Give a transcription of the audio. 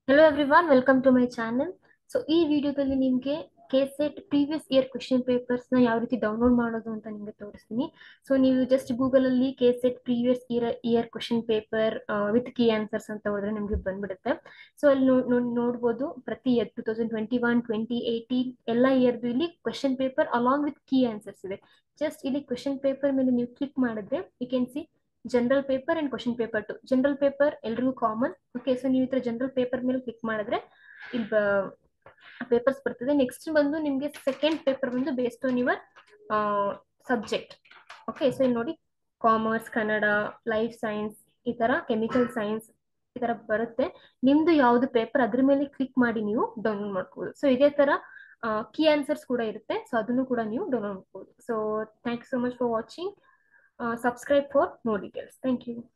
hello everyone welcome to my channel so ಈ ವಿಡಿಯೋದಲ್ಲಿ ನಿಮಗೆ ಕೆಸೆಟ್ ಪ್ರೀವಿಯಸ್ ಇಯರ್ ಕ್ವೆಶನ್ ಪೇಪರ್ಸ್ನ ಯಾವ ರೀತಿ ಡೌನ್ಲೋಡ್ ಮಾಡೋದು ಅಂತ ನಿಮಗೆ ತೋರಿಸ್ತೀನಿ ಸೊ ನೀವು ಜಸ್ಟ್ ಗೂಗಲಲ್ಲಿ KSET previous year year question paper with key answers ಅಂತ ಹೋದ್ರೆ ನಿಮಗೆ ಬಂದ್ಬಿಡುತ್ತೆ ಸೊ ಅಲ್ಲಿ ನೋ- ನೋ- ನೋಡ್ಬೋದು ಪ್ರತಿ year two thousand twenty one twenty eighteen ಎಲ್ಲ ಇಯರ್ದು ಇಲ್ಲಿ question paper along with key answers ಇದೆ ಜಸ್ಟ್ ಇಲ್ಲಿ ಕ್ವೆಶನ್ ಪೇಪರ್ ಮೇಲೆ ನೀವು ಕ್ಲಿಕ್ ಮಾಡಿದ್ರೆ you can see general paper and question paper two general paper ಎಲ್ರಿಗೂ ಕಾಮನ್ ಓಕೆ ಸೊ ನೀವು ಈ ತರ ಜನರಲ್ ಪೇಪರ್ ಮೇಲೆ ಕ್ಲಿಕ್ ಮಾಡಿದ್ರೆ ಇಲ್ಲಿ ಪೇಪರ್ಸ್ ಬರ್ತದೆ ನೆಕ್ಸ್ಟ್ ಬಂದು ನಿಮಗೆ ಸೆಕೆಂಡ್ ಪೇಪರ್ ಬಂದು based on your subject okay so ಇಲ್ಲಿ ನೋಡಿ ಕಾಮರ್ಸ್ ಕನ್ನಡ ಲೈಫ್ ಸೈನ್ಸ್ ಈ ತರ ಕೆಮಿಕಲ್ ಸೈನ್ಸ್ ಈ ತರ ಬರುತ್ತೆ ನಿಮ್ದು ಯಾವ್ದು ಪೇಪರ್ ಅದ್ರ ಮೇಲೆ ಕ್ಲಿಕ್ ಮಾಡಿ ನೀವು ಡೌನ್ಲೋಡ್ ಮಾಡ್ಕೋಬಹುದು ಸೊ ಇದೇ ತರ ಕೀ ಆನ್ಸರ್ಸ್ ಕೂಡ ಇರುತ್ತೆ ಸೊ ಅದನ್ನು ಕೂಡ ನೀವು ಡೌನ್ಲೋಡ್ ಮಾಡ್ಕೋಬಹುದು so thank you so much for watching subscribe for more details thank you